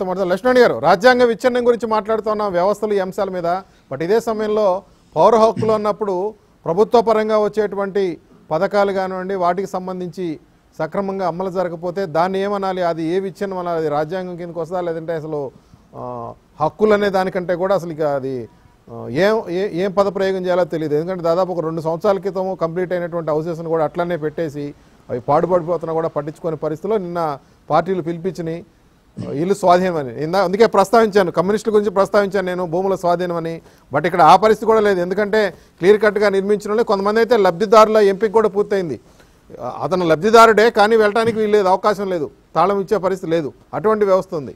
మొదట లక్ష్మణ్ గారు రాజ్యాంగ విచ్ఛిన్నం గురించి మాట్లాడుతున్నాం వ్యవస్థలు ఈ అంశాల మీద బట్ ఇదే సమయంలో పౌర హక్కులు అన్నప్పుడు ప్రభుత్వ పరంగా వచ్చేటువంటి పథకాలు కానివ్వండి వాటికి సంబంధించి సక్రమంగా అమలు జరగకపోతే దాన్ని ఏమనాలి అది ఏ విచ్ఛిన్నం అనాలి అది రాజ్యాంగం కిందకి వస్తుందా లేదంటే అసలు ఆ, హక్కులు అనే దానికంటే కూడా అసలు ఇక అది ఆ, ఏం ఏ- ఏం పద ప్రయోగం చేయాలో తెలియదు ఎందుకంటే దాదాపు ఒక రెండు సంవత్సరాల క్రితం కంప్లీట్ అయినటువంటి హౌసెస్ని కూడా అట్లనే పెట్టేసి అవి పాడుపడిపోతున్నా కూడా పట్టించుకునే పరిస్థితిలో నిన్న పార్టీలు పిలిపించినాయి ఇల్లు స్వాధీనం అని ఇందా అందుకే ప్రస్తావించాను కమ్యూనిస్టుల గురించి ప్రస్తావించాను నేను భూముల స్వాధీనం అని బట్ ఇక్కడ ఆ పరిస్థితి కూడా లేదు ఎందుకంటే క్లియర్ కట్గా నిర్మించిన వాళ్ళు కొంతమంది అయితే లబ్ధిదారుల ఎంపిక కూడా పూర్తయింది అతను లబ్ధిదారుడే కానీ వెళ్ళడానికి వీలు లేదు అవకాశం లేదు తాళం ఇచ్చే పరిస్థితి లేదు అటువంటి వ్యవస్థ ఉంది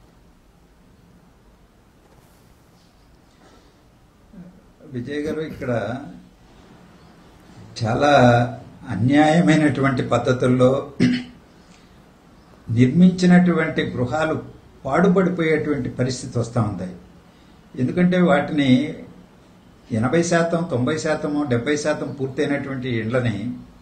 విజయ్ గారు ఇక్కడ చాలా అన్యాయమైనటువంటి పద్ధతుల్లో నిర్మించినటువంటి గృహాలు పాడుపడిపోయేటువంటి పరిస్థితి వస్తూ ఉంది ఎందుకంటే వాటిని ఎనభై శాతం తొంభై శాతము డెబ్బై శాతం పూర్తయినటువంటి ఇండ్లని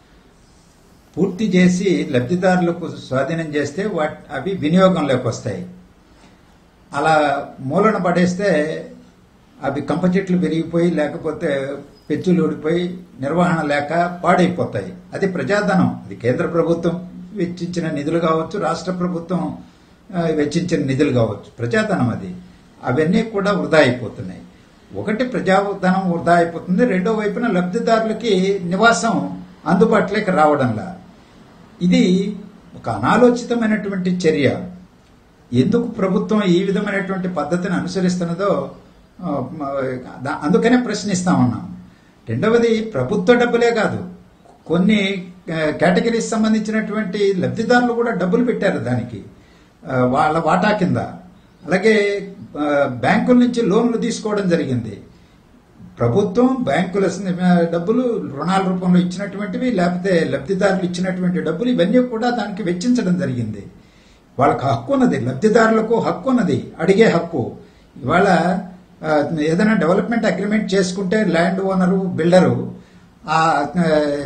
పూర్తి చేసి లబ్ధిదారులకు స్వాధీనం చేస్తే వాట్ అవి వినియోగంలోకి వస్తాయి అలా మూలన పడేస్తే అవి కంప చెట్లు పెరిగిపోయి లేకపోతే పెచ్చులు ఊడిపోయి నిర్వహణ లేక పాడైపోతాయి అది ప్రజాధనం అది కేంద్ర ప్రభుత్వం వెచ్చించిన నిధులు కావచ్చు రాష్ట్ర ప్రభుత్వం ఆ, వెచ్చించిన నిధులు కావచ్చు ప్రజాధనం అది అవన్నీ కూడా వృధా అయిపోతున్నాయి ఒకటి ప్రజాధనం వృధా అయిపోతుంది రెండో వైపున లబ్ధిదారులకి నివాసం అందుబాటులోకి రావడంలా ఇది ఒక అనాలోచితమైనటువంటి చర్య ఎందుకు ప్రభుత్వం ఈ విధమైనటువంటి పద్ధతిని అనుసరిస్తున్నదో ఆ, మ- దా- అందుకనే ప్రశ్నిస్తా ఉన్నాం రెండవది ప్రభుత్వ డబ్బులే కాదు కొన్ని కేటగిరీస్ సంబంధించినటువంటి లబ్ధిదారులు కూడా డబ్బులు పెట్టారు దానికి ఆ, వాళ్ళ వాటా కింద అలాగే ఆ, బ్యాంకుల నుంచి లోన్లు తీసుకోవడం జరిగింది ప్రభుత్వం బ్యాంకుల స- డబ్బులు రుణాల రూపంలో ఇచ్చినటువంటివి లేకపోతే లబ్ధిదారులు ఇచ్చినటువంటి డబ్బులు ఇవన్నీ కూడా దానికి వెచ్చించడం జరిగింది వాళ్ళకి హక్కు ఉన్నది లబ్ధిదారులకు హక్కు ఉన్నది అడిగే హక్కు ఇవాళ ఆ, ఏదైనా డెవలప్మెంట్ అగ్రిమెంట్ చేసుకుంటే ల్యాండ్ ఓనరు బిల్డరు ఆ ఆ,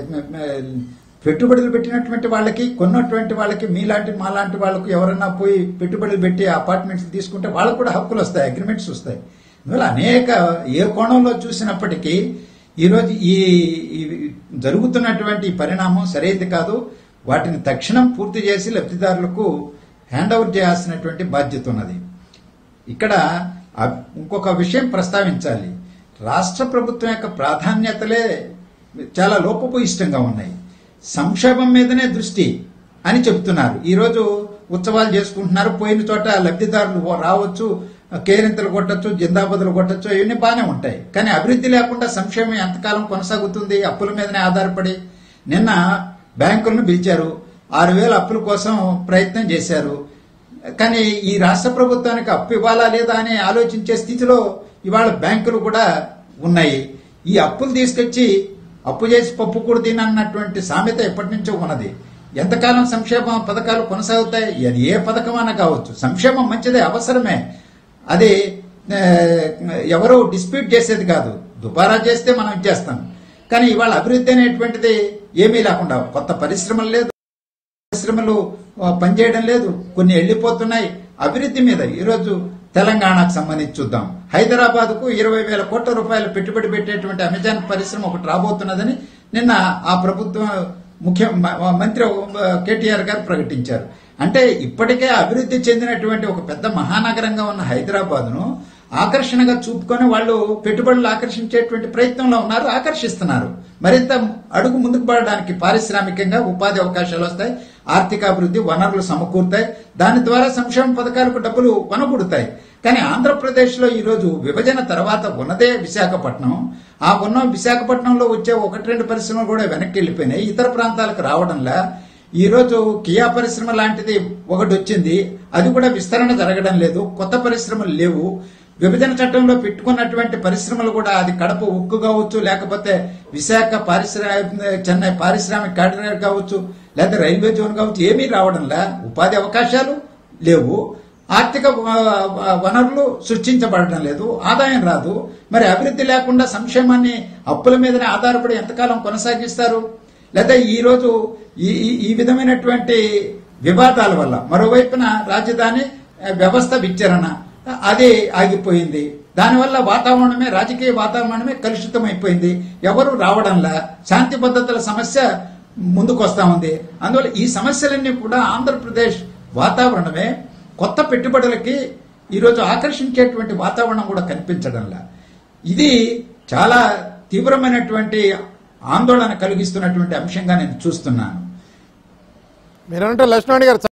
పెట్టుబడులు పెట్టినటువంటి వాళ్ళకి కొన్నటువంటి వాళ్ళకి మీలాంటి మాలాంటి వాళ్ళకు ఎవరన్నా పోయి పెట్టుబడులు పెట్టి అపార్ట్మెంట్స్ తీసుకుంటే వాళ్ళకు కూడా హక్కులు వస్తాయి అగ్రిమెంట్స్ వస్తాయి అందువల్ల అనేక ఏ కోణంలో చూసినప్పటికీ ఈరోజు ఈ ఈ జరుగుతున్నటువంటి ఈ పరిణామం సరైనది కాదు వాటిని తక్షణం పూర్తి చేసి లబ్ధిదారులకు హ్యాండ్ ఓవర్ చేయాల్సినటువంటి బాధ్యత ఉన్నది ఇక్కడ ఆ- ఇంకొక విషయం ప్రస్తావించాలి రాష్ట్ర ప్రభుత్వం యొక్క ప్రాధాన్యతలే చాలా లోపభూయిష్టంగా ఉన్నాయి సంక్షేమం మీదనే దృష్టి అని చెప్తున్నారు ఈరోజు ఉత్సవాలు చేసుకుంటున్నారు పోయిన చోట లబ్ధిదారులు రావచ్చు కేరింతలు కొట్టచ్చు జిందాబాదులు కొట్టచ్చు ఇవన్నీ బాగానే ఉంటాయి కానీ అభివృద్ధి లేకుండా సంక్షేమం ఎంతకాలం కొనసాగుతుంది అప్పుల మీదనే ఆధారపడి నిన్న బ్యాంకులను పిలిచారు ఆరు వేల అప్పుల కోసం ప్రయత్నం చేశారు కానీ ఈ రాష్ట్ర ప్రభుత్వానికి అప్పు ఇవ్వాలా లేదా అని ఆలోచించే స్థితిలో ఇవాళ బ్యాంకులు కూడా ఉన్నాయి ఈ అప్పులు తీసుకొచ్చి అప్పు చేసి పప్పు కూడా తినన్నటువంటి సామెత ఎప్పటి నుంచో ఉన్నది ఎంతకాలం సంక్షేమ పథకాలు కొనసాగుతాయి అది ఏ పథకమైనా కావచ్చు సంక్షేమం మంచిదే అవసరమే అది ఆ, ఎవరు డిస్ప్యూట్ చేసేది కాదు దుబారా చేస్తే మనం ఇచ్చేస్తాం కానీ ఇవాళ అభివృద్ధి అనేటువంటిది ఏమీ లేకుండా కొత్త పరిశ్రమలు లేదు పరిశ్రమలు ఆ, పనిచేయడం లేదు కొన్ని వెళ్ళిపోతున్నాయి అభివృద్ధి మీద ఈరోజు తెలంగాణకు సంబంధించి చూద్దాం హైదరాబాద్ కు ఇరవై వేల కోట్ల రూపాయలు పెట్టుబడి పెట్టేటువంటి అమెజాన్ పరిశ్రమ ఒకటి రాబోతున్నదని నిన్న ఆ ప్రభుత్వం ముఖ్య మ- మంత్రి ఆ, కేటీఆర్ గారు ప్రకటించారు అంటే ఇప్పటికే అభివృద్ధి చెందినటువంటి ఒక పెద్ద మహానగరంగా ఉన్న హైదరాబాద్ను ఆకర్షణగా చూపుకొని వాళ్ళు పెట్టుబడులు ఆకర్షించేటువంటి ప్రయత్నంలో ఉన్నారు ఆకర్షిస్తున్నారు మరింత అడుగు ముందుకు పడడానికి పారిశ్రామికంగా ఉపాధి అవకాశాలు వస్తాయి ఆర్థిక అభివృద్ధి వనరులు సమకూరుతాయి దాని ద్వారా సంక్షేమ పథకాలకు డబ్బులు వనగూడుతాయి కానీ ఆంధ్రప్రదేశ్లో ఈరోజు విభజన తర్వాత ఉన్నదే విశాఖపట్నం ఆ ఉన్న విశాఖపట్నంలో వచ్చే ఒకటి రెండు పరిశ్రమలు కూడా వెనక్కి వెళ్ళిపోయినాయి ఇతర ప్రాంతాలకు రావడంలా ఈ రోజు కియా పరిశ్రమ లాంటిది ఒకటి వచ్చింది అది కూడా విస్తరణ జరగడం లేదు కొత్త పరిశ్రమలు లేవు విభజన చట్టంలో పెట్టుకున్నటువంటి పరిశ్రమలు కూడా అది కడప ఉక్కు కావచ్చు లేకపోతే విశాఖ పారిశ్రామిక చెన్నై పారిశ్రామిక కారిడార్ కావచ్చు లేదా రైల్వే జోన్ కావచ్చు ఏమీ రావడంలా ఉపాధి అవకాశాలు లేవు ఆర్థిక ఆ, ఆ, వనరులు సృష్టించబడడం లేదు ఆదాయం రాదు మరి అభివృద్ధి లేకుండా సంక్షేమాన్ని అప్పుల మీదనే ఆధారపడి ఎంతకాలం కొనసాగిస్తారు లేదా ఈ రోజు ఈ ఈ- ఈ విధమైనటువంటి వివాదాల వల్ల మరోవైపున రాజధాని ఆ, వ్యవస్థ విచ్చరణ అది ఆగిపోయింది దానివల్ల వాతావరణమే రాజకీయ వాతావరణమే కలుషితమైపోయింది ఎవరు రావడంలా శాంతి భద్రతల సమస్య ముందుకు వస్తా ఉంది అందువల్ల ఈ సమస్యలన్నీ కూడా ఆంధ్రప్రదేశ్ వాతావరణమే కొత్త పెట్టుబడులకి ఈరోజు ఆకర్షించేటువంటి వాతావరణం కూడా కనిపించడంలా ఇది చాలా తీవ్రమైనటువంటి ఆందోళన కలిగిస్తున్నటువంటి అంశంగా నేను చూస్తున్నాను మీరంటే లక్ష్మణ్ గారు